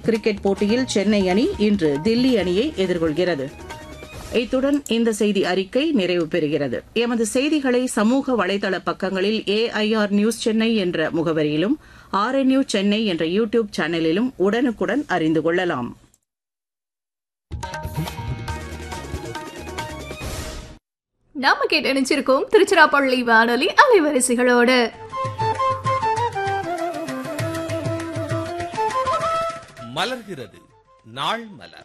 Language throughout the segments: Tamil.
கிரிக்கெட் போட்டியில் சென்னை அணி இன்று தில்லி அணியை எதிர்கொள்கிறது இத்துடன் இந்த செய்தி அறிக்கை நிறைவு பெறுகிறது எமது செய்திகளை சமூக வலைதள பக்கங்களில் ஏஐஆர் நியூஸ் சென்னை என்ற முகவரியிலும் ஆர்என்யூ சென்னை என்ற யூ டியூப் சேனலிலும் உடனுக்குடன் அறிந்து கொள்ளலாம் நாம கேட்டு நினைச்சிருக்கோம் திருச்சிராப்பள்ளி வானொலி அலைவரிசைகளோடு மலர்கிறது நாள் மலர்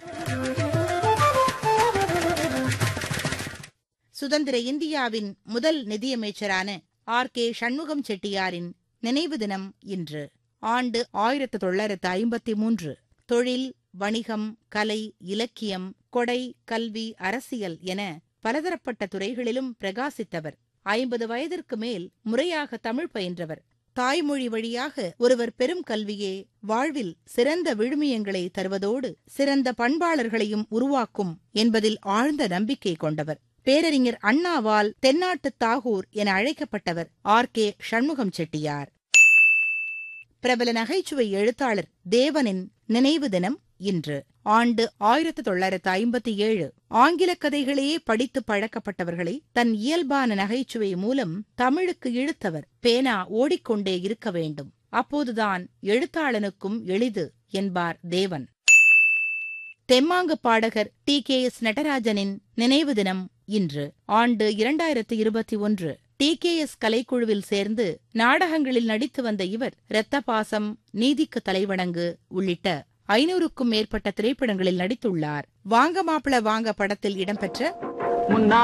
சுதந்திர இந்தியாவின் முதல் நிதியமைச்சரான ஆர் கே சண்முகம் செட்டியாரின் நினைவு தினம் இன்று ஆண்டு ஆயிரத்து தொள்ளாயிரத்து ஐம்பத்தி மூன்று தொழில் வணிகம் கலை இலக்கியம் கொடை கல்வி அரசியல் என பலதரப்பட்ட துறைகளிலும் பிரகாசித்தவர் ஐம்பது வயதிற்கு மேல் முறையாக தமிழ் பயின்றவர் தாய்மொழி வழியாக ஒருவர் பெரும் கல்வியே வாழ்வில் சிறந்த விழுமியங்களை தருவதோடு சிறந்த பண்பாளர்களையும் உருவாக்கும் என்பதில் ஆழ்ந்த நம்பிக்கை கொண்டவர் பேரறிஞர் அண்ணாவால் தென்னாட்டு தாகூர் என அழைக்கப்பட்டவர் ஆர் கே சண்முகம் செட்டியார் பிரபல நகைச்சுவை எழுத்தாளர் தேவனின் நினைவு தினம் இன்று ஆண்டு ஆயிரத்து தொள்ளாயிரத்து ஐம்பத்தி ஏழு ஆங்கில கதைகளையே படித்து பழக்கப்பட்டவர்களை தன் இயல்பான நகைச்சுவை மூலம் தமிழுக்கு இழுத்தவர் பேனா ஓடிக்கொண்டே இருக்க வேண்டும் அப்போதுதான் எழுத்தாளனுக்கும் எளிது என்பார் தேவன் தெம்மாங்கு பாடகர் டி கே எஸ் நடராஜனின் நினைவு தினம் இன்று ஆண்டு இரண்டாயிரத்து இருபத்தி ஒன்று டி கே எஸ் கலைக்குழுவில் சேர்ந்து நாடகங்களில் நடித்து வந்த இவர் இரத்த பாசம் நீதிக்கு தலைவணங்கு உள்ளிட்ட ஐநூறுக்கும் மேற்பட்ட திரைப்படங்களில் நடித்துள்ளார் வாங்க மாப்பிள வாங்க படத்தில் இடம்பெற்ற முன்னா